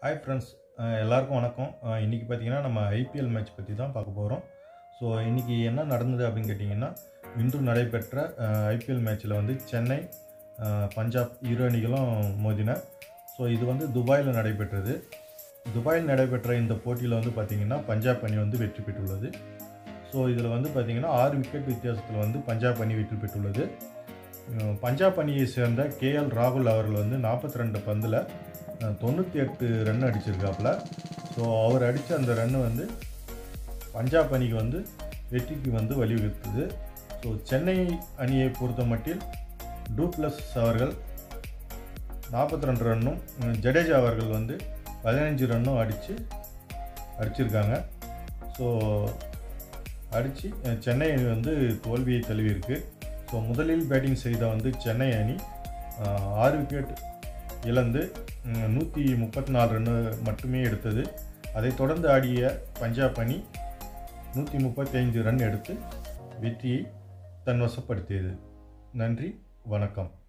hi friends எல்லாருக்கும் வணக்கம் இன்றைக்கி பார்த்தீங்கன்னா நம்ம ஐபிஎல் மேட்ச் பற்றி தான் பார்க்க போகிறோம் ஸோ இன்றைக்கி என்ன நடந்தது அப்படின்னு கேட்டிங்கன்னா இன்று நடைபெற்ற ஐபிஎல் மேட்ச்சில் வந்து சென்னை அஹ், பஞ்சாப் இரு அணிகளும் மோதின ஸோ இது வந்து துபாயில் நடைபெற்றது துபாயில் நடைபெற்ற இந்த போட்டியில் வந்து பார்த்திங்கன்னா பஞ்சாப் அணி வந்து வெற்றி பெற்றுள்ளது ஸோ இதில் வந்து பார்த்திங்கன்னா ஆறு விக்கெட் வித்தியாசத்தில் வந்து பஞ்சாப் அணி வெற்றி பெற்றுள்ளது அஹ், பஞ்சாப் அணியை சேர்ந்த கேஎல் ராகுல் அவர்கள் வந்து நாற்பத்தி ரெண்டு பந்தில் தொண்ணூற்றி எட்டு ரன் அடிச்சிருக்காப்புல ஸோ அவர் அடித்த அந்த ரன்னு வந்து பஞ்சாப் அணிக்கு வந்து வெற்றிக்கு வந்து வழிவகுத்தது ஸோ சென்னை அணியை பொறுத்த மட்டில் டூப்ளஸ் அவர்கள் நாற்பத்தி ரெண்டு ரன்னும் உம், ஜடேஜா அவர்கள் வந்து பதினஞ்சு ரன்னும் அடித்து அடிச்சிருக்காங்க ஸோ அடித்து சென்னை அணி வந்து தோல்வியை தழுவியிருக்கு ஸோ முதலில் பேட்டிங் செய்த வந்து சென்னை அணி அஹ், ஆறு விக்கெட் இழந்து நூற்றி முப்பத்தி நாலு ரன்னு மட்டுமே எடுத்தது அதைத் தொடர்ந்து ஆடிய பஞ்சாப் அணி நூற்றி முப்பத்தைந்து ரன் எடுத்து வெற்றியை தன்வசப்படுத்தியது நன்றி வணக்கம்